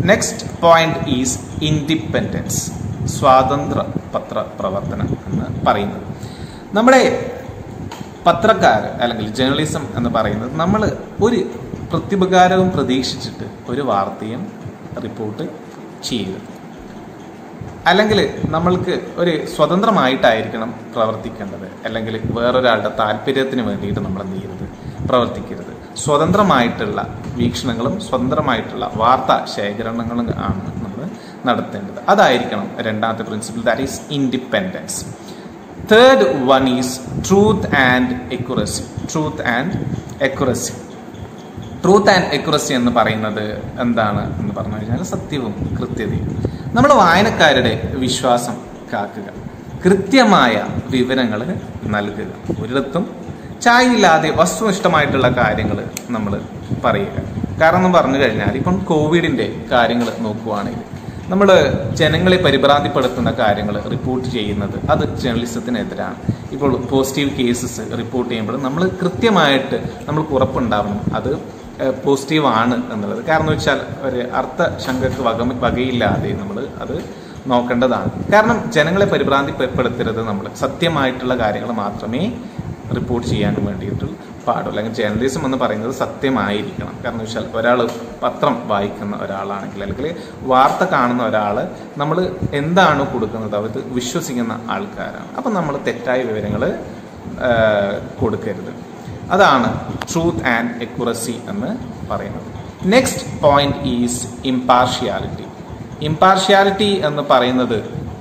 Next point is independence സ്വാതന്ത്ര്യ പത്ര പ്രവർത്തനം എന്ന് പറയുന്നത് നമ്മുടെ പത്രക്കാർ അല്ലെങ്കിൽ ജേർണലിസം എന്ന് പറയുന്നത് നമ്മൾ ഒരു പ്രത്യുപകാരവും പ്രതീക്ഷിച്ചിട്ട് ഒരു വാർത്തയും റിപ്പോർട്ട് ചെയ്യരുത് അല്ലെങ്കിൽ നമ്മൾക്ക് ഒരു സ്വതന്ത്രമായിട്ടായിരിക്കണം പ്രവർത്തിക്കേണ്ടത് അല്ലെങ്കിൽ വേറൊരാളുടെ താല്പര്യത്തിന് വേണ്ടിയിട്ട് നമ്മൾ എന്ത് ചെയ്യരുത് പ്രവർത്തിക്കരുത് സ്വതന്ത്രമായിട്ടുള്ള വീക്ഷണങ്ങളും സ്വതന്ത്രമായിട്ടുള്ള വാർത്താ ശേഖരണങ്ങളും ആണ് നമ്മൾ നടത്തേണ്ടത് അതായിരിക്കണം രണ്ടാമത്തെ principle that is independence third one is truth and accuracy truth and accuracy truth and accuracy എന്ന് പറയുന്നത് എന്താണ് എന്ന് പറഞ്ഞു കഴിഞ്ഞാൽ സത്യവും കൃത്യതയും നമ്മൾ വായനക്കാരുടെ വിശ്വാസം കാക്കുക കൃത്യമായ വിവരങ്ങൾ നൽകുക ഒരിടത്തും ചായയില്ലാതെ വസ്തുനിഷ്ഠമായിട്ടുള്ള കാര്യങ്ങൾ നമ്മൾ പറയുക കാരണം എന്ന് പറഞ്ഞു കഴിഞ്ഞാൽ ഇപ്പം കോവിഡിന്റെ കാര്യങ്ങൾ നോക്കുവാണെങ്കിൽ നമ്മൾ ജനങ്ങളെ പരിഭ്രാന്തിപ്പെടുത്തുന്ന കാര്യങ്ങൾ റിപ്പോർട്ട് ചെയ്യുന്നത് അത് ജേർണലിസത്തിനെതിരാണ് ഇപ്പോൾ പോസിറ്റീവ് കേസസ് റിപ്പോർട്ട് ചെയ്യുമ്പോൾ നമ്മൾ കൃത്യമായിട്ട് നമ്മൾക്ക് ഉറപ്പുണ്ടാവണം അത് പോസിറ്റീവ് ആണ് എന്നുള്ളത് കാരണം എന്ന് വെച്ചാൽ ഒരു അർത്ഥ ശങ്കക്ക് വക വകയില്ലാതെ നമ്മൾ അത് നോക്കേണ്ടതാണ് കാരണം ജനങ്ങളെ പരിഭ്രാന്തിപ്പെടുത്തരുത് നമ്മൾ സത്യമായിട്ടുള്ള കാര്യങ്ങൾ മാത്രമേ റിപ്പോർട്ട് ചെയ്യാൻ വേണ്ടിയിട്ട് പാടുള്ളൂ അല്ലെങ്കിൽ ജേർണലിസം എന്ന് പറയുന്നത് സത്യമായിരിക്കണം കാരണം വെച്ചാൽ ഒരാൾ പത്രം വായിക്കുന്ന ഒരാളാണെങ്കിൽ അല്ലെങ്കിൽ വാർത്ത കാണുന്ന ഒരാൾ നമ്മൾ എന്താണ് കൊടുക്കുന്നത് അവർ വിശ്വസിക്കുന്ന ആൾക്കാരാണ് അപ്പം നമ്മൾ തെറ്റായ വിവരങ്ങൾ കൊടുക്കരുത് അതാണ് ട്രൂത്ത് ആൻഡ് എക്യുറസി എന്ന് പറയുന്നത് next point is impartiality impartiality എന്ന് പറയുന്നത്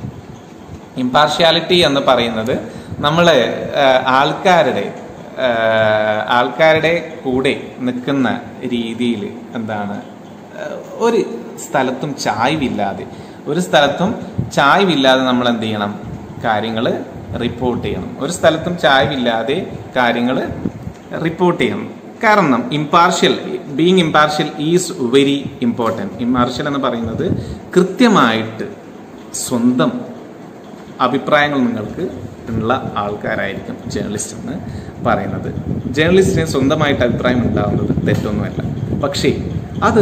ഇംപാർഷ്യാലിറ്റി എന്ന് പറയുന്നത് നമ്മൾ ആൾക്കാരുടെ ആൾക്കാരുടെ കൂടെ നിൽക്കുന്ന രീതിയിൽ എന്താണ് ഒരു സ്ഥലത്തും ചായ്വില്ലാതെ ഒരു സ്ഥലത്തും ചായ്വില്ലാതെ നമ്മൾ എന്ത് ചെയ്യണം കാര്യങ്ങൾ റിപ്പോർട്ട് ചെയ്യണം ഒരു സ്ഥലത്തും ചായ്വില്ലാതെ കാര്യങ്ങൾ റിപ്പോർട്ട് ചെയ്യണം കാരണം impartial being impartial is very important impartial എന്ന് പറയുന്നത് കൃത്യമായിട്ട് സ്വന്തം അഭിപ്രായങ്ങൾ നിങ്ങൾക്ക് ഉള്ള ആൾക്കാരായിരിക്കും ജേർണലിസ്റ്റ് എന്ന് പറയുന്നത് ജേർണലിസ്റ്റിന് സ്വന്തമായിട്ട് അഭിപ്രായം ഉണ്ടാവുന്നത് തെറ്റൊന്നുമല്ല പക്ഷേ അത്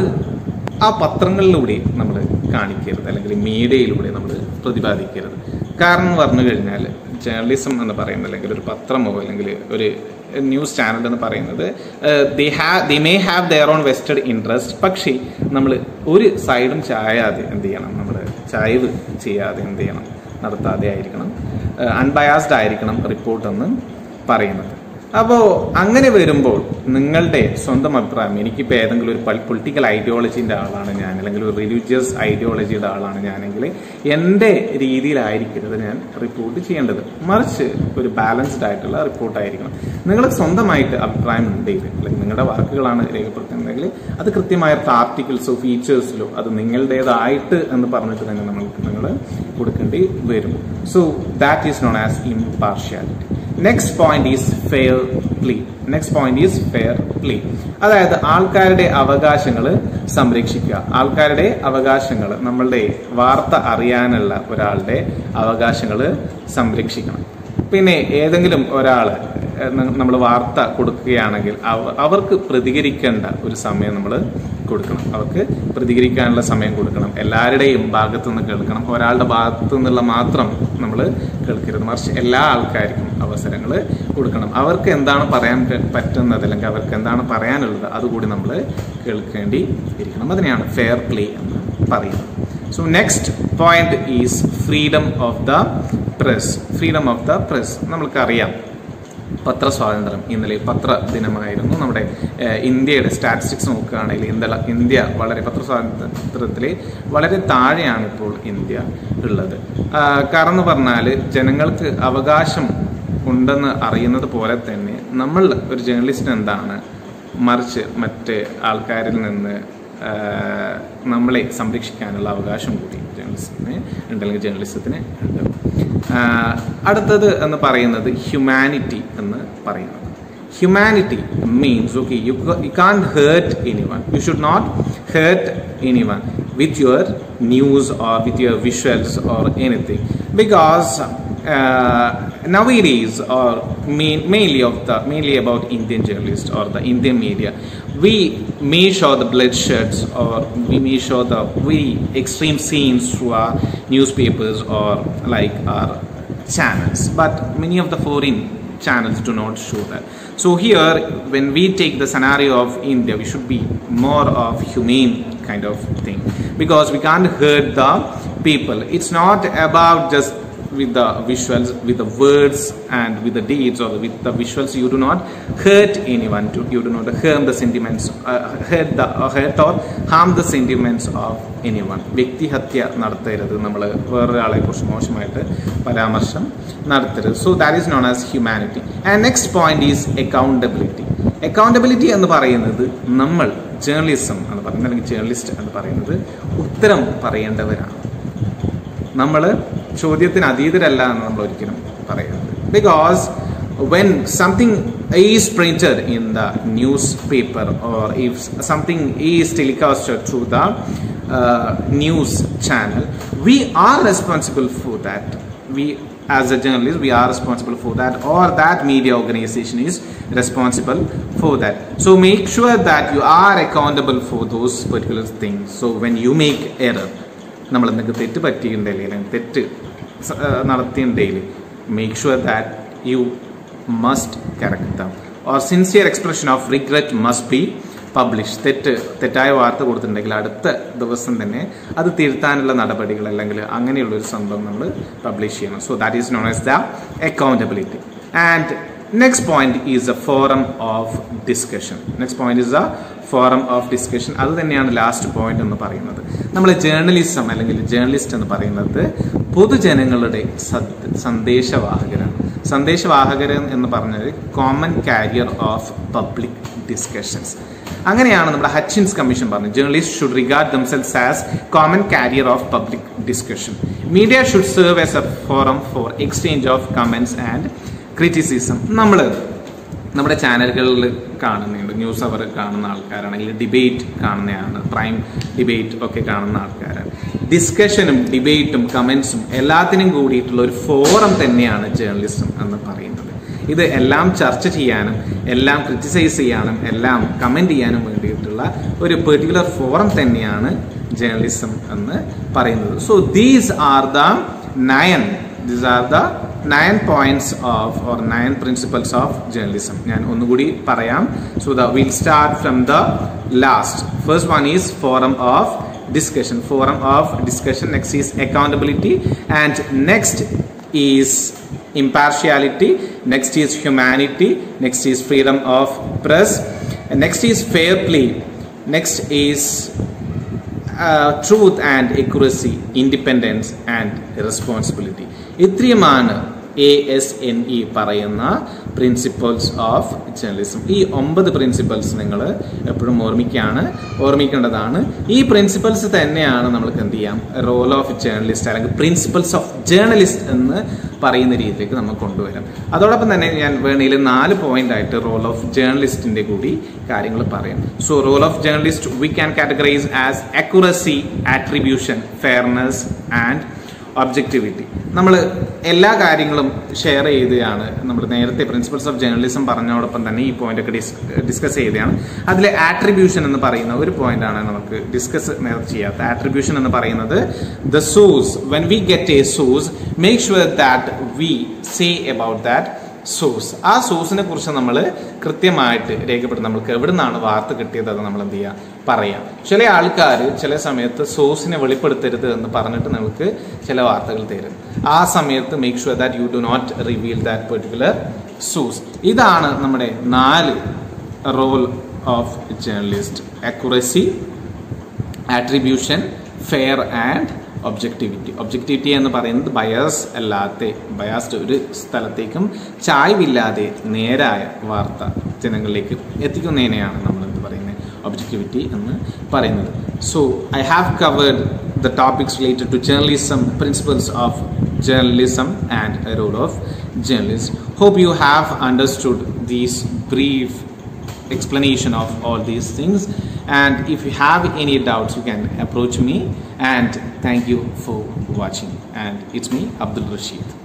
ആ പത്രങ്ങളിലൂടെ നമ്മൾ കാണിക്കരുത് അല്ലെങ്കിൽ മീഡിയയിലൂടെ നമ്മൾ പ്രതിപാദിക്കരുത് കാരണം എന്ന് പറഞ്ഞു കഴിഞ്ഞാൽ ജേർണലിസം എന്ന് പറയുന്നത് അല്ലെങ്കിൽ ഒരു പത്രമോ അല്ലെങ്കിൽ ഒരു ന്യൂസ് ചാനൽ എന്ന് പറയുന്നത് they have they may have their own vested interest പക്ഷേ നമ്മൾ ഒരു സൈഡും ചായാതെ എന്ത് ചെയ്യണം നമ്മൾ ചായവ് ചെയ്യാതെ എന്ത് ചെയ്യണം നടത്താതെ ആയിരിക്കണം അൺബയാസ്ഡ് ആയിരിക്കണം റിപ്പോർട്ട് എന്ന് പറയുന്നത് അപ്പോൾ അങ്ങനെ വരുമ്പോൾ നിങ്ങളുടെ സ്വന്തം അഭിപ്രായം എനിക്കിപ്പോൾ ഏതെങ്കിലും ഒരു പൊളിറ്റിക്കൽ ഐഡിയോളജീൻ്റെ ആളാണ് ഞാൻ അല്ലെങ്കിൽ ഒരു റിലീജിയസ് ഐഡിയോളജിയുടെ ആളാണ് ഞാനെങ്കിൽ എൻ്റെ രീതിയിലായിരിക്കരുത് ഞാൻ റിപ്പോർട്ട് ചെയ്യേണ്ടത് മറിച്ച് ഒരു ബാലൻസ്ഡ് ആയിട്ടുള്ള റിപ്പോർട്ടായിരിക്കണം നിങ്ങൾക്ക് സ്വന്തമായിട്ട് അഭിപ്രായം ഉണ്ടെങ്കിൽ അല്ലെങ്കിൽ നിങ്ങളുടെ വാക്കുകളാണ് രേഖപ്പെടുത്തുന്നതെങ്കിൽ അത് കൃത്യമായിട്ട് ആർട്ടിക്കിൾസോ ഫീച്ചേഴ്സിലോ അത് നിങ്ങളുടേതായിട്ട് എന്ന് പറഞ്ഞിട്ട് തന്നെ നമ്മൾക്ക് നിങ്ങൾ കൊടുക്കേണ്ടി വരും so that is known as impartiality next point is fair play next point is fair play അതായത് ആൾക്കാരുടെ അവകാശങ്ങൾ സംരക്ഷിക്കുക ആൾക്കാരുടെ അവകാശങ്ങൾ നമ്മളുടെ വാർത്ത അറിയാനുള്ള ഒരാളുടെ അവകാശങ്ങൾ സംരക്ഷിക്കണം പിന്നെ ഏതെങ്കിലും ഒരാൾ നമ്മൾ വാർത്ത കൊടുക്കുകയാണെങ്കിൽ അവർക്ക് പ്രതികരിക്കേണ്ട ഒരു സമയം നമ്മൾ കൊടുക്കണം അവർക്ക് പ്രതികരിക്കാനുള്ള സമയം കൊടുക്കണം എല്ലാവരുടെയും ഭാഗത്തു നിന്ന് കേൾക്കണം ഒരാളുടെ ഭാഗത്തു നിന്നുള്ള മാത്രം നമ്മൾ കേൾക്കരുത് മറിച്ച് എല്ലാ ആൾക്കാർക്കും അവസരങ്ങൾ കൊടുക്കണം അവർക്ക് എന്താണ് പറയാൻ പറ്റുന്നത് അല്ലെങ്കിൽ അവർക്ക് എന്താണ് പറയാനുള്ളത് അതുകൂടി നമ്മൾ കേൾക്കേണ്ടി ഇരിക്കണം അതിനെയാണ് ഫെയർ പ്ലേ എന്ന് പറയുന്നത് so next point is freedom of the press freedom of the press നമ്മൾക്കറിയാം പത്രസ്വാതന്ത്ര്യം ഇന്നലെ പത്ര ദിനമായിരുന്നു നമ്മുടെ ഇന്ത്യയുടെ സ്റ്റാറ്റിസ്റ്റിക്സ് നോക്കുകയാണെങ്കിൽ ഇന്ത്യ ഇന്ത്യ വളരെ പത്രസ്വാതന്ത്ര്യത്തിൽ വളരെ താഴെയാണ് ഇപ്പോൾ ഇന്ത്യ ഉള്ളത് കാരണം എന്ന് പറഞ്ഞാൽ ജനങ്ങൾക്ക് അവകാശം ഉണ്ടെന്ന് അറിയുന്നത് പോലെ തന്നെ നമ്മൾ ഒരു ജേർണലിസ്റ്റ് എന്താണ് മറിച്ച് മറ്റ് ആൾക്കാരിൽ നിന്ന് നമ്മളെ സംരക്ഷിക്കാനുള്ള അവകാശം കൂടി ജേർണലിസ്റ്റിന് ഉണ്ടല്ലെങ്കിൽ ജേർണലിസത്തിന് ഉണ്ട് അടുത്തത് എന്ന് പറയുന്നത് ഹ്യൂമാനിറ്റി എന്ന് പറയുന്നത് humanity means okay you you can't hurt any one you should not hurt any one with your news or with your visuals or anything because uh, nowadays or main, mainly of the mainly about Indian journalists or the Indian media, we may show the bloodsheds or we may show the very extreme scenes through our newspapers or like our channels. But many of the foreign channels do not show that. So here, when we take the scenario of India, we should be more of humane kind of thing because we can't hurt the people. It's not about just with the visuals, with the words, and with the deeds, or with the visuals. You do not hurt anyone. To, you do not hurt the sentiments, uh, hurt the uh, hurt or harm the sentiments of anyone. വ്യക്തിഹത്യ നടത്തരുത് നമ്മൾ വേറൊരാളെ കുറിച്ച് മോശമായിട്ട് പരാമർശം നടത്തരുത് so that is known as humanity and next point is accountability accountability എന്ന് പറയുന്നത് നമ്മൾ ജേർണലിസം എന്ന് പറയുന്നത് അല്ലെങ്കിൽ ജേർണലിസ്റ്റ് എന്ന് പറയുന്നത് ഉത്തരം പറയേണ്ടവരാണ് നമ്മൾ ചോദ്യത്തിന് അതീതരല്ല എന്ന് നമ്മൾ ഒരിക്കലും പറയുന്നത് because when something is printed in the news paper or if something is telecasted through the news channel we are responsible for that we as a journalist we are responsible for that or that media organization is responsible for that so make sure that you are accountable for those particular things so when you make error നമ്മൾ എന്തെങ്കിലും തെറ്റ് പറ്റിയിട്ടുണ്ടെങ്കിൽ അല്ലെങ്കിൽ തെറ്റ് സ- ആ, നടത്തിയിട്ടുണ്ടെങ്കിൽ make sure that you must correct them or sincere expression of regret must be publish തെറ്റ് തെറ്റായ വാർത്ത കൊടുത്തിട്ടുണ്ടെങ്കിൽ അടുത്ത ദിവസം തന്നെ അത് തിരുത്താനുള്ള നടപടികൾ അല്ലെങ്കിൽ അങ്ങനെയുള്ള ഒരു സംഭവം നമ്മൾ പബ്ലിഷ് ചെയ്യണം so that is known as the accountability and next point is a forum of discussion next point is a forum of discussion അത് തന്നെയാണ് ലാസ്റ്റ് പോയിന്റ് എന്ന് പറയുന്നത് നമ്മൾ ജേർണലിസം അല്ലെങ്കിൽ ജേർണലിസ്റ്റ് എന്ന് പറയുന്നത് പൊതുജനങ്ങളുടെ സദ്- സന്ദേശവാഹകരാണ് സന്ദേശവാഹകരൻ എന്ന് പറഞ്ഞത് common carrier of public discussions അങ്ങനെയാണ് നമ്മുടെ ഹച്ചിൻസ് കമ്മീഷൻ പറഞ്ഞത് journalist should regard themselves as common carrier of public discussion media should serve as a forum for exchange of comments and criticism നമ്മൾ നമ്മുടെ ചാനലുകളിൽ കാണുന്നുണ്ട് ന്യൂസ് അവർ കാണുന്ന ആൾക്കാരാണെങ്കിൽ ഡിബേറ്റ് കാണുന്നതാണ് പ്രൈം ഡിബേറ്റ് ഒക്കെ കാണുന്ന ആൾക്കാരാണ് ഡിസ്കഷനും ഡിബേറ്റും കമൻസും എല്ലാത്തിനും കൂടിയിട്ടുള്ള ഒരു ഫോറം തന്നെയാണ് ജേർണലിസം എന്ന് പറയുന്നത് ഇത് എല്ലാം ചർച്ച ചെയ്യാനും എല്ലാം ക്രിറ്റിസൈസ് ചെയ്യാനും എല്ലാം കമന്റ് ചെയ്യാനും വേണ്ടിയിട്ടുള്ള ഒരു പെർട്ടിക്കുലർ ഫോറം തന്നെയാണ് ജേർണലിസം എന്ന് പറയുന്നത് so these are the nine these are the nine points of or nine principles of journalism ഞാൻ ഒന്നുകൂടി പറയാം so the will start from the last first one is forum of discussion forum of discussion next is accountability and next is impartiality next is humanity next is freedom of press and next is fair play next is uh, truth and accuracy independence and responsibility ഇത്രയുമാണ് A S N E പറയുന്ന principles of journalism ഈ ഒമ്പത് principles നിങ്ങൾ എപ്പോഴും ഓർമ്മിക്കുകയാണ് ഓർമ്മിക്കേണ്ടതാണ് ഈ principles തന്നെയാണ് നമ്മൾക്ക് എന്ത് ചെയ്യാം റോൾ ഓഫ് ജേർണലിസ്റ്റ് അല്ലെങ്കിൽ പ്രിൻസിപ്പൾസ് ഓഫ് ജേർണലിസ്റ്റ് എന്ന് പറയുന്ന രീതിയിലേക്ക് നമുക്ക് കൊണ്ടുവരാം അതോടൊപ്പം തന്നെ ഞാൻ വേണയിൽ നാല് പോയിന്റ് ആയിട്ട് റോൾ ഓഫ് ജേർണലിസ്റ്റിന്റെ കൂടി കാര്യങ്ങൾ പറയാം so role of journalist we can categorise as accuracy attribution fairness and objectivity നമ്മൾ എല്ലാ കാര്യങ്ങളും ഷെയർ ചെയ്തതാണ് നമ്മൾ നേരത്തെ പ്രിൻസിപ്പൾസ് ഓഫ് ജേർണലിസം പറഞ്ഞോടൊപ്പം തന്നെ ഈ പോയിന്റ് ഒക്കെ ഡിസ്കസ് ചെയ്തതാണ് അതിലെ ആട്രിബ്യൂഷൻ എന്ന് പറയുന്ന ഒരു പോയിന്റ് ആണ് നമുക്ക് ഡിസ്കസ് നേരത്തെ ചെയ്യാത്ത ആട്രിബ്യൂഷൻ എന്ന് പറയുന്നത് the source when we get a source make sure that we say about that source ആ സോഴ്സിനെ കുറിച്ച് നമ്മൾ കൃത്യമായിട്ട് രേഖപ്പെടുത്തും നമ്മൾക്ക് എവിടെ നിന്നാണ് വാർത്ത കിട്ടിയത് അത് നമ്മൾ എന്ത് ചെയ്യുക പറയാം ചില ആൾക്കാർ ചില സമയത്ത് സോഴ്സിനെ വെളിപ്പെടുത്തരുത് എന്ന് പറഞ്ഞിട്ട് നമുക്ക് ചില വാർത്തകൾ തരും ആ സമയത്ത് make sure that you do not reveal that particular source ഇതാണ് നമ്മുടെ നാല് role of journalist accuracy attribution fair and objectivity objectivity എന്ന് പറയുന്നത് ബയാസ് അല്ലാത്ത ബയാസ്ഡ് ഒരു സ്ഥലത്തേക്കും ചായ്വില്ലാതെ നേരായ വാർത്ത ജനങ്ങളിലേക്ക് എത്തിക്കുന്നതിനെയാണ് നമ്മൾ എന്ത് പറയുന്നത് ഒബ്ജക്ടിവിറ്റി എന്ന് പറയുന്നത് so I have covered the topics related to journalism principles of journalism and a role of journalist. Hope you have understood these brief explanation of all these things and if you have any doubts you can approach me and thank you for watching and it's me Abdul Rashid.